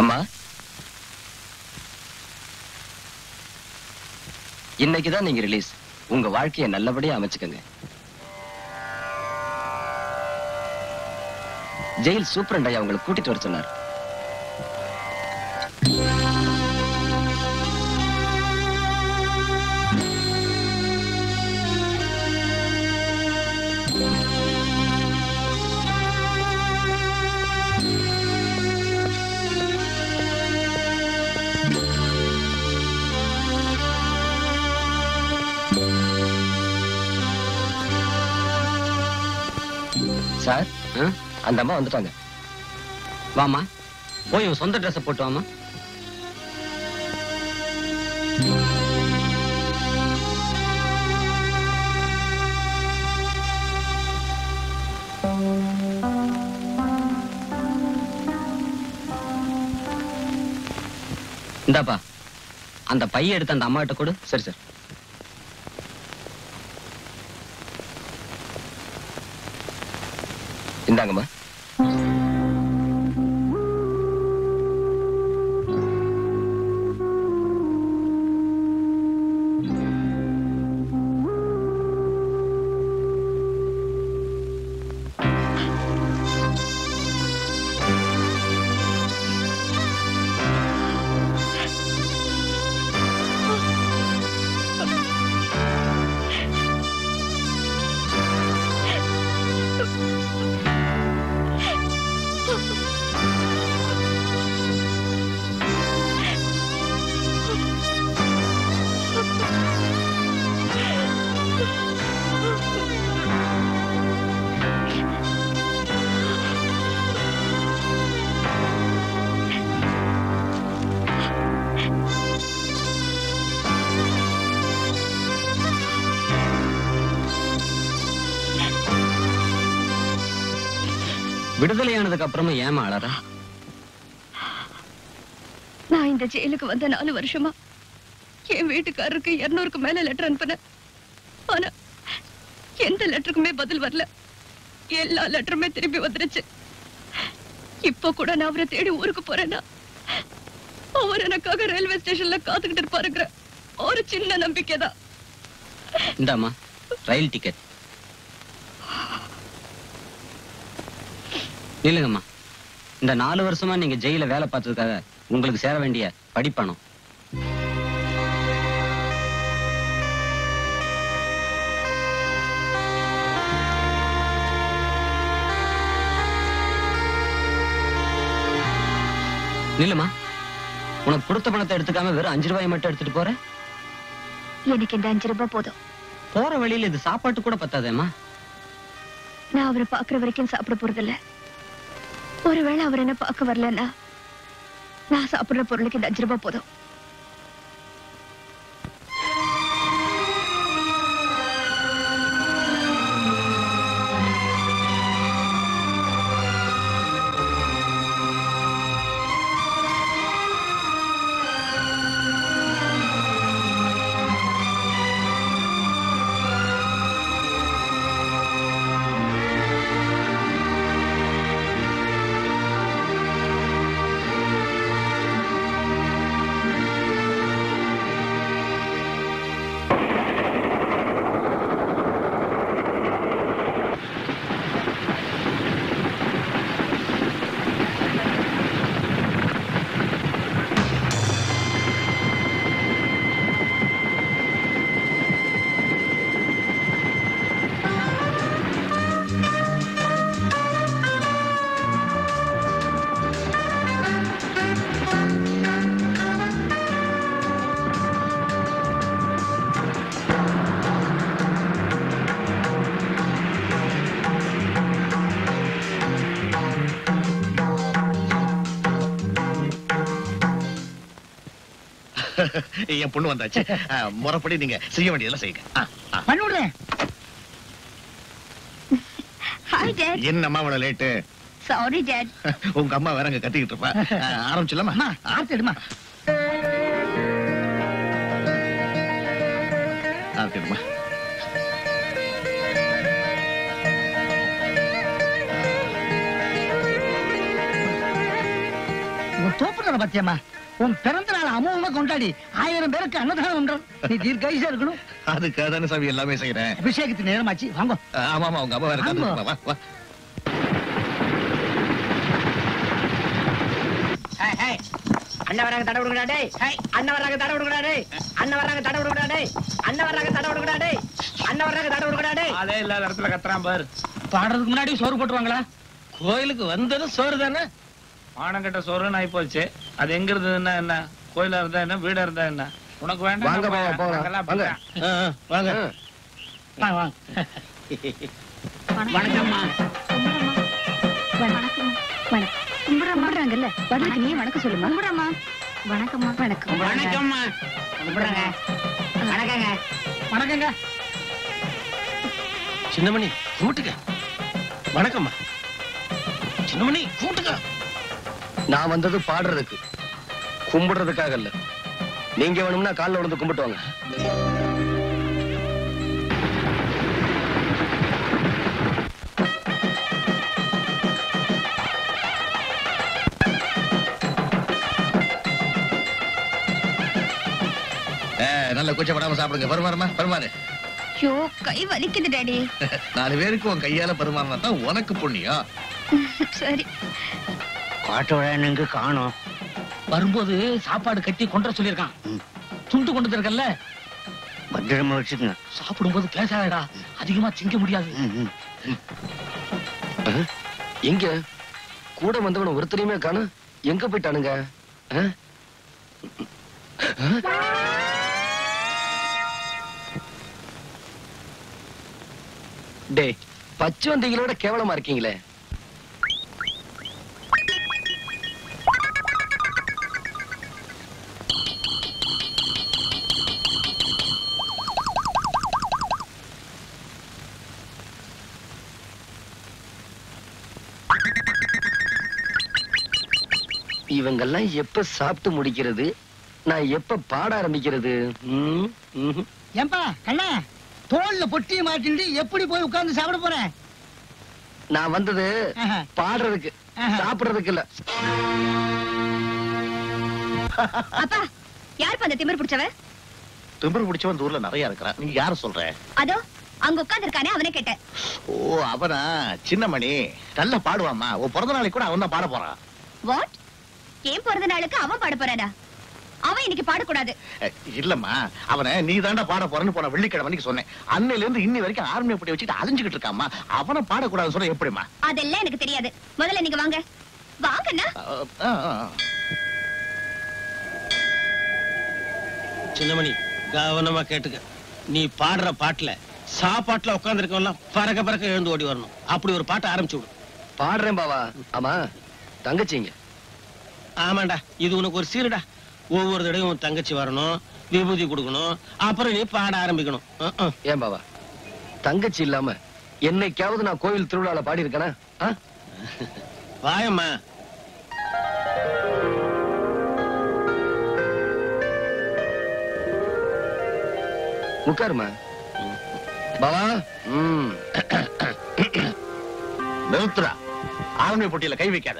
அம்மா இன்னைக்குதான் நீங்க ரிலீஸ் உங்க வாழ்க்கையை நல்லபடியா அமைச்சுக்கங்க ஜெயில் சூப்பரண்ட் ஐயா உங்களை கூட்டிட்டு வர சொன்னார் சார் ஆ? அந்த அம்மா வந்துட்டாங்க வாமா போய் உன் சொந்த ட்ரெஸ்ஸை போட்டு வாமா இந்தாப்பா அந்த பைய எடுத்து அந்த அம்மா கிட்ட கொடு சரி சார் இந்தாங்கம்மா விடுதலையானதுக்கு அப்புறமா ஏமா அழறா நான் இந்த ஜெயிலுக்கு வந்த நாலு வருஷமா என் வீட்டுக்காரருக்கு இருநூறுக்கு மேல லெட்டர் அனுப்புனேன் ஆனா எந்த லெட்டருக்குமே பதில் வரல எல்லா லெட்டருமே திருப்பி வந்துருச்சு இப்போ கூட நான் அவரை தேடி ஊருக்கு போறேன்னா அவர் எனக்காக ரயில்வே ஸ்டேஷன்ல காத்துக்கிட்டு இருப்பாருங்கிற ஒரு சின்ன நம்பிக்கை தான் இந்தாம்மா ரயில் டிக்கெட் நில்லுங்கம்மா இந்த நாலு வருஷமா நீங்க ஜெயில வேலை பார்த்ததுக்காக உங்களுக்கு சேர வேண்டிய படிப்பணம் நில்லுமா உனக்கு கொடுத்த பணத்தை எடுத்துக்காம வெறும் அஞ்சு ரூபாய் மட்டும் எடுத்துட்டு போற எனக்கு இந்த அஞ்சு ரூபாய் போதும் போற வழியில இது சாப்பாட்டு கூட பத்தாதேம்மா நான் அவரை பாக்குற வரைக்கும் சாப்பிட போறதில்ல ஒருவேளை அவர் என்ன பார்க்க வரலன்னா நான் சாப்பிடுற பொருளுக்கு இந்த அஞ்சு ரூபாய் போதும் என் பொண்ணு வந்தாச்சு ஆ, முறைப்படி நீங்க செய்ய வேண்டியதெல்லாம் செய்யுங்க ஆ, ஆ. பண்ணிவிடுறேன் ஹாய் டேட் என்னம்மா இவ்வளவு லேட்டு சாரி டேட் உங்க அம்மா வேற அங்க கத்திக்கிட்டு இருப்பா ஆ, ஆரம்பிச்சிடலாமா அம்மா ஆர்த்தி எடுமா ஆரம்பிச்சிடுமா உங்க தோப்புல சொல்ற பத்தியம்மா உன் பிறந்த நாள் அமோகமா கொண்டாடி ஆயிரம் பேருக்கு அன்னதானம் பண்றோம் நீ தீர்க்காயுசா இருக்கணும் அதுக்காக தானே சாமி எல்லாமே செய்யறேன் அபிஷேகத்துக்கு நேரமாச்சு வாங்க ஆமா ஆமா உங்க அம்மா வேற ஆமா. காத்துட்டு வா, வா அண்ணன் வராங்க தடை விடுங்கடா டேய் ஹை அண்ணன் வராங்க தடை விடுங்கடா டேய் அண்ணன் வராங்க தடை விடுங்கடா டேய் அண்ணன் வராங்க தடை விடுங்கடா டேய் அண்ணன் வராங்க தடை விடுங்கடா டேய் அதே இல்லாத இடத்துல கத்துறான் பாரு பாடுறதுக்கு முன்னாடி சோறு போட்டுருவாங்களா கோயிலுக்கு வந்ததும் சோறு தானே மானங்கட்ட சோறுன்னு ஆயி போச்சு அது எங்க இருந்ததுன்னா என்ன கோயிலா இருந்தா என்ன வீடா இருந்தா என்ன உனக்கு வேண்டாம் வாங்க, நம்ம வாங்க, போகலாம். நாங்கெல்லாம் வாங்க. அப்படிதான். வாங்க வாங்க வாங்க வணக்கம்மா கும்பிடுறாங்கல்ல பதிலுக்கு நீ வணக்கம் சொல்லுமா கும்பிடுறமா வணக்கம்மா வணக்கம் வணக்கம்மா கும்பிடுறேங்க வணக்கங்க வணக்கங்க சின்னமணி கூட்டுக்க வணக்கம்மா சின்னமணி கூட்டுக்க நான் வந்தது பாடுறதுக்கு கும்பிடுறதுக்காக இல்ல நீங்க வேணும்னா கால்ல விழுந்து கும்பிட்டு வாங்க ஆ, நல்ல கூச்சப்படாம சாப்பிடுங்க பருமாறுமா பருமாறு ஐயோ கை வலிக்குது டாடி நாலு பேருக்கு உன் கையால பருமாறினா தான் உனக்கு புண்ணியம் சரி பாட்டு விழானுங்க காணோம் வரும்போது சாப்பாடு கட்டி கொண்டு வர சொல்லியிருக்கான் துண்டு கொண்டு இருக்கல்ல பத்திரமா வச்சுக்கோங்க சாப்பிடும்போது பேசாதடா அதிகமா திங்க முடியாது எங்க கூட வந்தவன ஒருத்தரையுமே காணும் எங்க போயிட்டானுங்க ஆ? டேய் பச்சை வந்திகளோட கேவலமா இருக்கீங்களே இவங்கெல்லாம் எப்ப சாப்பிட்டு முடிக்கிறது நான் எப்ப பாட ஆரம்பிக்கிறது ம், ம்ஹும். ஏன்பா கண்ணா தோல்ல பொட்டியை மாட்டிட்டு எப்படி போய் உட்கார்ந்து சாப்பிட போறேன் நான் வந்தது ஆஹா. பாடுறதுக்கு ஆஹா. சாப்பிடுறதுக்கு இல்ல அப்பா யார் அந்த திமிர் பிடிச்சவ திமிரு பிடிச்சவன் இந்த ஊர்ல நிறைய இருக்கிறான் நீ யார சொல்ற அதோ அங்க உட்கார்ந்திருக்கானே அவனை கேட்டேன் ஓ அவனா சின்னமணி நல்லா பாடுவாமா உன் பிறந்த நாளைக்கு கூட அவன் தான் பாட போறான் வாட் ஏன் பிறந்த நாளுக்கு அவன் பாட போறானா அவன் இன்னைக்கு பாடக்கூடாது அஹ், இல்லம்மா அவனை நீ தாண்டா பாட போறேன்னு போன வெள்ளிக்கிழமை அன்னைக்கு சொன்னேன் அன்னையில இருந்து இன்னி வரைக்கும் ஆர்மியை பட்டி வச்சுட்டு அலைஞ்சுக்கிட்டு இருக்காமா அவனை பாடக்கூடாதுன்னு சொன்ன எப்படிமா அதெல்லாம் எனக்கு தெரியாது முதல்ல நீங்க வாங்க வாங்கண்ணா அஹ், அஹ், அஹ். சின்னமணி கவனமா கேட்டுக்க நீ பாடுற பாட்டுல சாப்பாட்டுல உட்காந்துருக்கவெல்லாம் பறக்க பறக்க எழுந்து ஓடி வரணும் அப்படி ஒரு பாட்டை ஆரம்பிச்சு விடு பாடுறேன் பாவா ஆமா தங்கச்சிங்க ஆமாண்டா இது உனக்கு ஒரு சீருடா ஒவ்வொரு தடவையும் உன் தங்கச்சி வரணும் விபூதி கொடுக்கணும் அப்புறம் நீ பாட ஆரம்பிக்கணும் அஹ், அஹ். ஏன் பாவா தங்கச்சி இல்லாம என்னைக்காவது நான் கோவில் திருவிழால பாடி இருக்கேனா வாயம்மா உட்காருமா பாவா ம் நிறுத்துறா ஆர்மி போட்டியில கை வைக்காத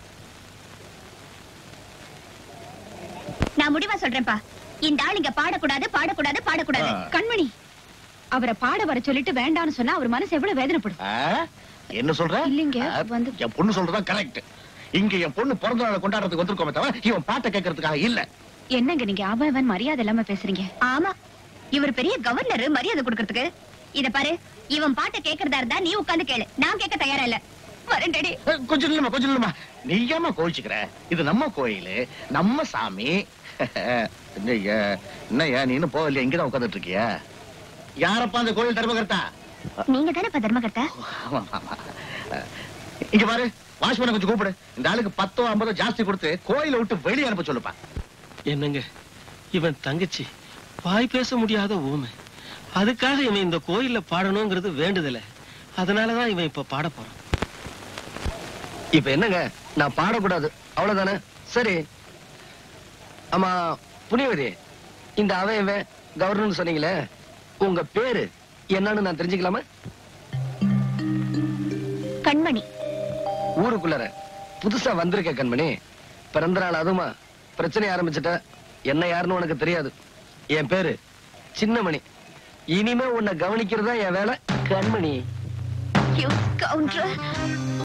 நான் முடிவா சொல்றேன்ப்பா இந்த ஆள் இங்க பாடக்கூடாது பாடக்கூடாது பாடக்கூடாது ஆ. கண்மணி அவரை பாட வர சொல்லிட்டு வேண்டாம்னு சொன்னா அவர் மனசு எவ்வளவு வேதனைப்படும் ஆ? என்ன சொல்ற இல்லைங்க, ஆ, வந்து- என் பொண்ணு சொல்றதுதான் கரெக்ட் இங்க என் பொண்ணு பிறந்த நாளை கொண்டாடுறதுக்கு வந்திருக்கோமே தவிர இவன் பாட்டை கேட்கறதுக்காக இல்ல என்னங்க நீங்க அவன் மரியாதை இல்லாம பேசுறீங்க ஆமா இவர் பெரிய கவர்னர் மரியாதை கொடுக்கறதுக்கு இத பாரு இவன் பாட்டை கேக்குறதா இருந்தா நீ உட்கார்ந்து கேளு நான் கேட்க தயாரா இல்ல வரேன் டாடி அஹ், கொஞ்சம் இல்லம்மா கொஞ்சம் இல்லம்மா நீ ஏமா கோவிச்சுக்கிற இது நம்ம கோயிலு நம்ம சாமி என்னய்யா என்னய்யா நீ இன்னும் போகலையா இங்கதான் உட்கார்ந்துட்டு இருக்கியா யாரப்பா அந்த கோயில் தர்மகர்த்தா நீங்க தானே இப்ப தர்மகர்த்தா ஆமா, ஆமா. அஹ், இங்க பாரு வாஷ்மேனை கொஞ்சம் கூப்பிடு இந்த ஆளுக்கு பத்தோ ஐம்பதோ ஜாஸ்தி கொடுத்து கோயிலை விட்டு வெளியே அனுப்ப சொல்லுப்பா என்னங்க இவன் தங்கச்சி வாய் பேச முடியாத ஊமை அதுக்காக இவன் இந்த கோயில்ல பாடணுங்கிறது வேண்டுதல அதனாலதான் இவன் இப்ப பாட போறான் இப்ப என்னங்க நான் பாடக்கூடாது அவ்வளவுதானே சரி ஆமா புனியவதி இந்த அவன் இவன் கவர்னர் சொன்னீங்களே உங்க பேரு என்னன்னு நான் தெரிஞ்சுக்கலாமா கண்மணி ஊருக்குள்ளார புதுசா வந்திருக்க கண்மணி பிறந்த நாள் அதுமா பிரச்சனை ஆரம்பிச்சிட்ட என்ன யாருன்னு உனக்கு தெரியாது என் பேரு சின்னமணி இனிமே உன்னை கவனிக்கிறதா என் வேலை கண்மணி You scoundrel!